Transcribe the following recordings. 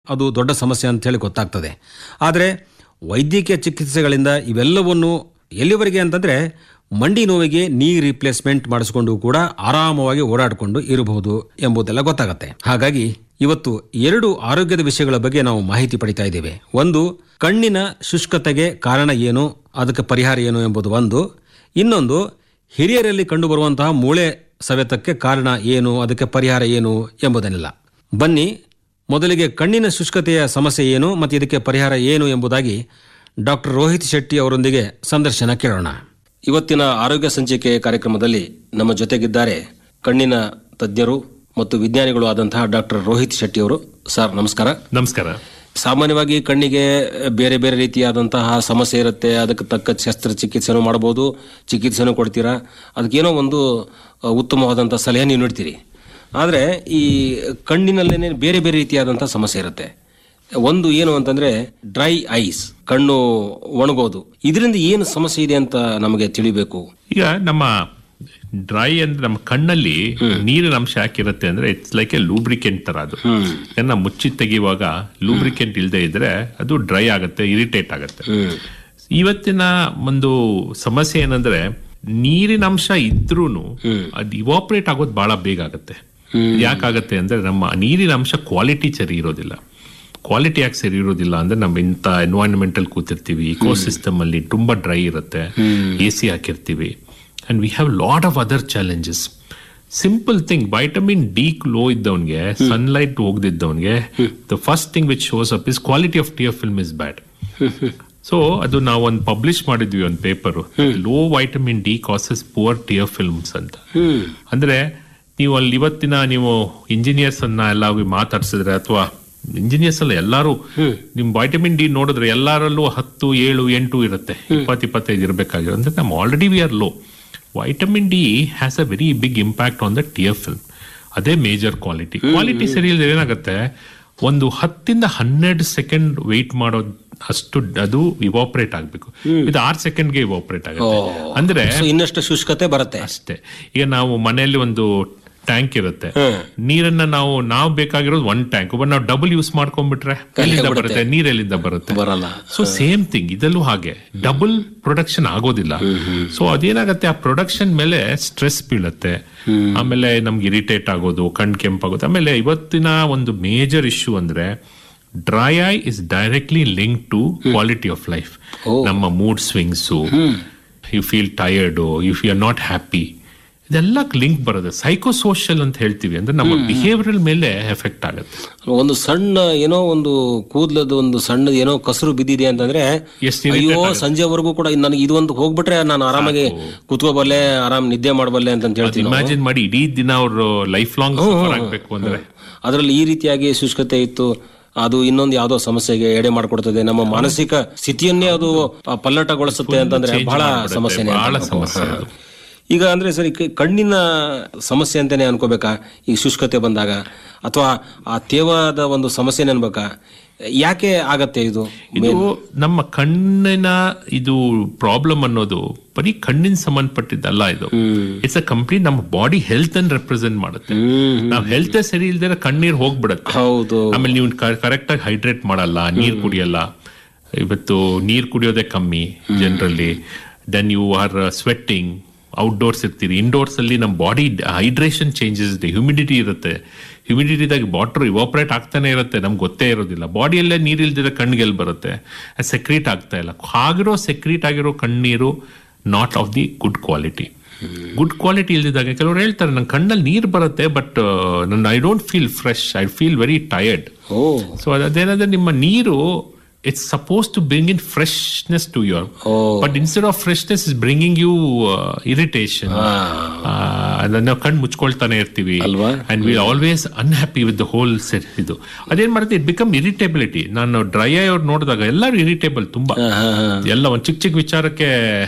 ಅದು ದೊಡ್ಡ ಸಮಸ್ಯೆ ಅಂತ ಹೇಳಿ ಗೊತ್ತಾಗ್ತದೆ ಆದರೆ ವೈದ್ಯಕೀಯ ಚಿಕಿತ್ಸೆಗಳಿಂದ ಇವೆಲ್ಲವನ್ನು ಎಲ್ಲಿವರೆಗೆ ಅಂತಂದರೆ ಮಂಡಿ ನೋವಿಗೆ ನೀ ರಿಪ್ಲೇಸ್ಮೆಂಟ್ ಮಾಡಿಸಿಕೊಂಡು ಕೂಡ ಆರಾಮವಾಗಿ ಓಡಾಡಿಕೊಂಡು ಇರಬಹುದು ಎಂಬುದೆಲ್ಲ ಗೊತ್ತಾಗತ್ತೆ ಹಾಗಾಗಿ ಇವತ್ತು ಎರಡು ಆರೋಗ್ಯದ ವಿಷಯಗಳ ಬಗ್ಗೆ ನಾವು ಮಾಹಿತಿ ಪಡಿತಾ ಇದ್ದೇವೆ ಒಂದು ಕಣ್ಣಿನ ಶುಷ್ಕತೆಗೆ ಕಾರಣ ಏನು ಅದಕ್ಕೆ ಪರಿಹಾರ ಏನು ಎಂಬುದು ಒಂದು ಇನ್ನೊಂದು ಹಿರಿಯರಲ್ಲಿ ಕಂಡುಬರುವಂತಹ ಮೂಳೆ ಸವೆತಕ್ಕೆ ಕಾರಣ ಏನು ಅದಕ್ಕೆ ಪರಿಹಾರ ಏನು ಎಂಬುದನ್ನೆಲ್ಲ ಬನ್ನಿ ಮೊದಲಿಗೆ ಕಣ್ಣಿನ ಶುಷ್ಕತೆಯ ಸಮಸ್ಯೆ ಏನು ಮತ್ತು ಇದಕ್ಕೆ ಪರಿಹಾರ ಏನು ಎಂಬುದಾಗಿ ಡಾಕ್ಟರ್ ರೋಹಿತ್ ಶೆಟ್ಟಿ ಅವರೊಂದಿಗೆ ಸಂದರ್ಶನ ಕೇಳೋಣ ಇವತ್ತಿನ ಆರೋಗ್ಯ ಸಂಚಿಕೆ ಕಾರ್ಯಕ್ರಮದಲ್ಲಿ ನಮ್ಮ ಜೊತೆಗಿದ್ದಾರೆ ಕಣ್ಣಿನ ತಜ್ಞರು ಮತ್ತು ವಿಜ್ಞಾನಿಗಳು ಆದಂತಹ ಡಾಕ್ಟರ್ ರೋಹಿತ್ ಶೆಟ್ಟಿ ಅವರು ಸರ್ ನಮಸ್ಕಾರ ನಮಸ್ಕಾರ ಸಾಮಾನ್ಯವಾಗಿ ಕಣ್ಣಿಗೆ ಬೇರೆ ಬೇರೆ ರೀತಿಯಾದಂತಹ ಸಮಸ್ಯೆ ಇರುತ್ತೆ ಅದಕ್ಕೆ ತಕ್ಕ ಶಸ್ತ್ರಚಿಕಿತ್ಸೆನೂ ಮಾಡ್ಬೋದು ಚಿಕಿತ್ಸೆನೂ ಕೊಡ್ತೀರಾ ಅದಕ್ಕೇನೋ ಒಂದು ಅ, ಉತ್ತಮವಾದಂಥ ಸಲಹೆ ನೀವು ನೀಡ್ತೀರಿ ಆದರೆ ಈ ಕಣ್ಣಿನಲ್ಲೇನೆ ಬೇರೆ ಬೇರೆ ರೀತಿಯಾದಂಥ ಸಮಸ್ಯೆ ಇರುತ್ತೆ ಒಂದು ಏನು ಅಂತಂದ್ರೆ ಡ್ರೈ ಐಸ್ ಕಣ್ಣು ಒಣಗೋದು ಇದರಿಂದ ಏನು ಸಮಸ್ಯೆ ಇದೆ ಅಂತ ನಮಗೆ ತಿಳಿಬೇಕು ಈಗ ನಮ್ಮ ಡ್ರೈ ಅಂದ್ರೆ ನಮ್ಮ ಕಣ್ಣಲ್ಲಿ ನೀರಿನ ಅಂಶ ಯಾಕಿರುತ್ತೆ ಅಂದ್ರೆ ಇಟ್ಸ್ ಲೈಕ್ ಎ ಲೂಬ್ರಿಕೆಂಟ್ ತರ ಅದು ಇದನ್ನ ಮುಚ್ಚಿ ತೆಗೆಯುವಾಗ ಲೂಬ್ರಿಕೆಂಟ್ ಇಲ್ಲದೆ ಇದ್ರೆ ಅದು ಡ್ರೈ ಆಗುತ್ತೆ ಇರಿಟೇಟ್ ಆಗುತ್ತೆ ಇವತ್ತಿನ ಒಂದು ಸಮಸ್ಯೆ ಏನಂದ್ರೆ ನೀರಿನ ಅಂಶ ಇದ್ರೂನು ಅದು ಇವಾಪರೇಟ್ ಆಗೋದು ಬಹಳ ಬೇಗ ಆಗುತ್ತೆ ಯಾಕಾಗತ್ತೆ ಅಂದ್ರೆ ನಮ್ಮ ನೀರಿನ ಅಂಶ ಕ್ವಾಲಿಟಿ ಸರಿ ಇರೋದಿಲ್ಲ ಕ್ವಾಲಿಟಿ ಯಾಕೆ ಸರಿ ಇರೋದಿಲ್ಲ ಅಂದ್ರೆ ನಮ್ಮ ಇಂಥ ಎನ್ವೈರನ್ಮೆಂಟಲ್ ಕೂತಿರ್ತೀವಿ ಇಕೋ ಸಿಸ್ಟಮ್ ಅಲ್ಲಿ ತುಂಬಾ ಡ್ರೈ ಇರುತ್ತೆ ಎ ಸಿ ಹಾಕಿರ್ತೀವಿ and we have lot of other challenges simple thing vitamin D low ಇದ್ದವನ್ಗೆ ಸನ್ಲೈಟ್ ಹೋಗದಿದ್ದವನ್ಗೆ the first thing which shows up is quality of tear film is bad so ಅದು ನಾವು ಒಂದು publish ಮಾಡಿದ್ವಿ ಒಂದು paper low vitamin D causes poor tear films ಅಂತ ಅಂದ್ರೆ ನೀವು ಅಲ್ಲಿ ಇವತ್ತಿನ ನೀವು ಇಂಜಿನಿಯರ್ಸ್ ಅನ್ನ ಎಲ್ಲ ಹೋಗಿ ಮಾತಾಡ್ಸಿದ್ರೆ ಅಥವಾ ಇಂಜಿನಿಯರ್ಸ್ ಅಲ್ಲ ಎಲ್ಲಾರು ನಿಮ್ ವೈಟಮಿನ್ ಡಿ ನೋಡಿದ್ರೆ ಎಲ್ಲಾರಲ್ಲೂ ಹತ್ತು ಏಳು ಎಂಟು ಇರುತ್ತೆ ಇಪ್ಪತ್ ಇಪ್ಪತ್ತೈದು ಇರಬೇಕಾಗಿರೋ ಅಂದ್ರೆ ನಮ್ಮ already we are low vitamin D has a very big impact on the tear film ಅದೇ ಮೇಜರ್ ಕ್ವಾಲಿಟಿ ಕ್ವಾಲಿಟಿ ಸರಿ ಇಲ್ಲದೆ ಏನಾಗುತ್ತೆ ಒಂದು ಹತ್ತಿಂದ ಹನ್ನೆರಡು ಸೆಕೆಂಡ್ ವೆಯ್ಟ್ ಮಾಡೋದು ಅಷ್ಟು ಅದು ಇವಾಪರೇಟ್ ಆಗ್ಬೇಕು ಇದು ಆರ್ ಸೆಕೆಂಡ್ಗೆ ಇವಾಪರೇಟ್ ಆಗುತ್ತೆ ಅಂದ್ರೆ ಸೊ ಇನ್ನಷ್ಟು ಶುಷ್ಕತೆ ಬರುತ್ತೆ ಅಷ್ಟೇ ಈಗ ನಾವು ಮನೆಯಲ್ಲಿ ಒಂದು ಟ್ಯಾಂಕ್ ಇರುತ್ತೆ ನೀರನ್ನ ನಾವು ನಾವು ಬೇಕಾಗಿರೋದು ಒನ್ ಟ್ಯಾಂಕ್ ಬಟ್ ನಾವು ಡಬಲ್ ಯೂಸ್ ಮಾಡ್ಕೊಂಡ್ಬಿಟ್ರೆ ಎಲ್ಲಿಂದ ಬರುತ್ತೆ ನೀರ್ ಎಲ್ಲಿಂದ ಬರುತ್ತೆ ಬರಲ್ಲ ಸೊ ಸೇಮ್ ಥಿಂಗ್ ಇದಲ್ಲೂ ಹಾಗೆ ಡಬಲ್ ಪ್ರೊಡಕ್ಷನ್ ಆಗೋದಿಲ್ಲ ಸೊ ಅದೇನಾಗತ್ತೆ ಆ ಪ್ರೊಡಕ್ಷನ್ ಮೇಲೆ ಸ್ಟ್ರೆಸ್ ಬೀಳುತ್ತೆ ಆಮೇಲೆ ನಮ್ಗೆ ಇರಿಟೇಟ್ ಆಗೋದು ಕಣ್ ಕೆಂಪಾಗೋದು ಆಮೇಲೆ ಇವತ್ತಿನ ಒಂದು ಮೇಜರ್ ಇಶ್ಯೂ ಅಂದ್ರೆ dry eye is directly link to quality of life ನಮ್ಮ mood swings you feel tired if you are not happy ಇದೆಲ್ಲ ಲಿಂಕ್ ಬರುತ್ತೆ ಸೈಕೋಸೋಷಿಯಲ್ ಅಂತ ಹೇಳ್ತೀವಿ ಅಂದ್ರೆ ನಮ್ಮ ಬಿಹೇವಿಯರ್ ಮೇಲೆ ಎಫೆಕ್ಟ್ ಆಗುತ್ತೆ ಒಂದು ಸಣ್ಣ ಏನೋ ಒಂದು ಕೂದಲದ ಒಂದು ಸಣ್ಣ ಏನೋ ಕಸರು ಬಿದ್ದಿದೆ ಅಂತಂದ್ರೆ ಎಷ್ಟು ಅಯ್ಯೋ ಸಂಜೆವರೆಗೂ ಕೂಡ ನನಗೆ ಇದು ಒಂದು ಹೋಗ್ಬಿಟ್ರೆ ನಾನು ಆರಾಮಾಗಿ ಕುತ್ಕೋಬಲ್ಲೆ ಆರಾಮ್ ನಿದ್ದೆ ಮಾಡಬಲ್ಲೆ ಅಂತ ಹೇಳ್ತೀನಿ ನಾವು. ಇಮ್ಯಾಜಿನ್ ಮಾಡಿ ಇಡೀ ದಿನ ಅವರು ಲೈಫ್ ಲಾಂಗ್ ಆಗ್ಬೇಕು ಅಂದ್ರೆ ಅದರಲ್ಲಿ ಈ ರೀತಿಯಾಗಿ ಶುಷ್ಕತೆ ಇತ್ತು ಅದು ಇನ್ನೊಂದು ಯಾವುದೋ ಸಮಸ್ಯೆಗೆ ಎಡೆ ಮಾಡಿಕೊಡ್ತದೆ ನಮ್ಮ ಮಾನಸಿಕ ಸ್ಥಿತಿಯನ್ನೇ ಅದು ಆ, ಪಲ್ಲಟಗೊಳಿಸುತ್ತೆ ಅಂತಂದ್ರೆ ಬಹಳ ಸಮಸ್ಯೆನೇ ಅಂತ ಬಹಳ ಅನ್ಕೋಬಹುದು. ಸಮಸ್ಯೆ ಅದು. ಈಗ ಅಂದ್ರೆ ಸರಿ ಕ- ಕಣ್ಣಿನ ಸಮಸ್ಯೆ ಅಂತಾನೆ ಅನ್ಕೋಬೇಕಾ ಈ ಶುಷ್ಕತೆ ಬಂದಾಗ ಅಥವಾ ಆ ತೇವಾದ ಒಂದು ಸಮಸ್ಯೆನೇ ಅನ್ಬೇಕಾ ಯಾಕೆ ಆಗತ್ತೆ ಇದು ಇದು ನಮ್ಮ ಕಣ್ಣಿನ ಇದು ಪ್ರಾಬ್ಲಮ್ ಅನ್ನೋದು ಬರೀ ಕಣ್ಣಿನ ಸಂಬಂಧಪಟ್ಟಿದ್ದಲ್ಲ ಇದು ಇಟ್ಸ್ ಅ ಕಂಪ್ಲೀಟ್ ನಮ್ಮ ಬಾಡಿ ಹೆಲ್ತ್ ಅನ್ನು ರೆಪ್ರೆಸೆಂಟ್ ಮಾಡುತ್ತೆ ನಾವು ಹೆಲ್ತ್ ಸರಿ ಇಲ್ದಿರ ಕಣ್ಣೀರ್ ಹೋಗ್ಬಿಡುತ್ತೆ ಹೌದು ಆಮೇಲೆ ನೀವು ಕರೆಕ್ಟ್ ಆಗಿ ಹೈಡ್ರೇಟ್ ಮಾಡಲ್ಲ ನೀರ್ ಕುಡಿಯಲ್ಲ ಇವತ್ತು ನೀರ್ ಕುಡಿಯೋದೇ ಕಮ್ಮಿ generally then you are sweating outdoors ಇರ್ತೀರಿ ಇಂಡೋರ್ಸ್ ಅಲ್ಲಿ ನಮ್ಮ ಬಾಡಿ ಹೈಡ್ರೇಷನ್ ಚೇಂಜಸ್ ಇದೆ ಹ್ಯೂಮಿಡಿಟಿ ಇರುತ್ತೆ ಹ್ಯೂಮಿಡಿಟಿದಾಗ ವಾಟರ್ ಇವಾಪರೇಟ್ ಆಗ್ತಾನೆ ಇರುತ್ತೆ ನಮ್ಗೆ ಗೊತ್ತೇ ಇರೋದಿಲ್ಲ ಬಾಡಿಯಲ್ಲೇ ನೀರಿಲ್ದಿರ ಕಣ್ಣಿಗೆಲ್ಲಿ ಬರುತ್ತೆ ಸೆಕ್ರೀಟ್ ಆಗ್ತಾ ಇಲ್ಲ ಆಗಿರೋ ಸೆಕ್ರೀಟ್ ಆಗಿರೋ ಕಣ್ಣೀರು not of the good quality good quality ಇಲ್ದಿದ್ದಾಗ ಕೆಲವರು ಹೇಳ್ತಾರೆ ನನ್ನ ಕಣ್ಣಲ್ಲಿ ನೀರು ಬರುತ್ತೆ ಬಟ್ ನನ್ನ I don't feel fresh I feel very tired oh so ಅದೇನಂದ್ರೆ ನಿಮ್ಮ ನೀರು it's suppose to bring in freshness to your but instead of freshness is bringing you irritation ನಾವು ಕಣ್ಣು ಮುಚ್ಕೊಳ್ತಾನೆ ಇರ್ತೀವಿ ಅಲ್ವಾ? And we always unhappy with the whole set ಇದು ಅದೇನ್ ಮಾಡುತ್ತೆ ಇಟ್ ಬಿಕಮ್ ಇರಿಟೇಬಿಲಿಟಿ ನಾನು ಡ್ರೈ ಐ ಅವ್ರು ನೋಡಿದಾಗ ಎಲ್ಲರೂ ಇರಿಟೇಬಲ್ ತುಂಬಾ ಎಲ್ಲ ಒಂದ್ ಚಿಕ್ಕ ಚಿಕ್ಕ ವಿಚಾರಕ್ಕೆ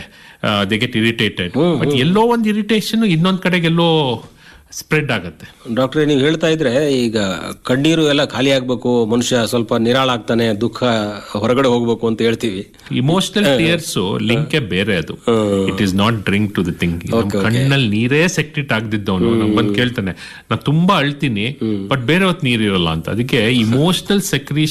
ದೇ ಗೆಟ್ ಇರಿಟೇಟೆಡ್ ಬಟ್ ಎಲ್ಲೋ ಒಂದು ಇರಿಟೇಷನ್ ಇನ್ನೊಂದ್ ಕಡೆಗೆ ಎಲ್ಲೋ ಸ್ಪ್ರೆಡ್ ಆಗತ್ತೆ ಡಾಕ್ಟ್ರೆ ನೀವು ಹೇಳ್ತಾ ಇದ್ರೆ ಈಗ ಕಣ್ಣೀರು ಎಲ್ಲ ಖಾಲಿ ಆಗ್ಬೇಕು ಮನುಷ್ಯ ಸ್ವಲ್ಪ ನಿರಾಳಾಗ್ತಾನೆ ದುಃಖ ಹೊರಗಡೆ ಹೋಗ್ಬೇಕು ಅಂತ ಹೇಳ್ತೀವಿ ಇಮೋಷನಲ್ ಟಿಯರ್ಸ್ ಲಿಂಕ್ ಬೇರೆ ಅದು it is not drink to the thing ಕಣ್ಣಲ್ಲಿ ನೀರೇ ಸೆಕ್ಟಿಟ್ ಆಗದಿದ್ದವನು ನಮ್ ಬಂದ್ ಕೇಳ್ತಾನೆ ನಾ ತುಂಬಾ ಅಳ್ತೀನಿ ಬಟ್ ಬೇರೆ ಹೊತ್ತು ನೀರಿರಲ್ಲ ಅಂತ ಅದಕ್ಕೆ ಇಮೋಷನಲ್ ಸೆಕ್ರೀಷನ್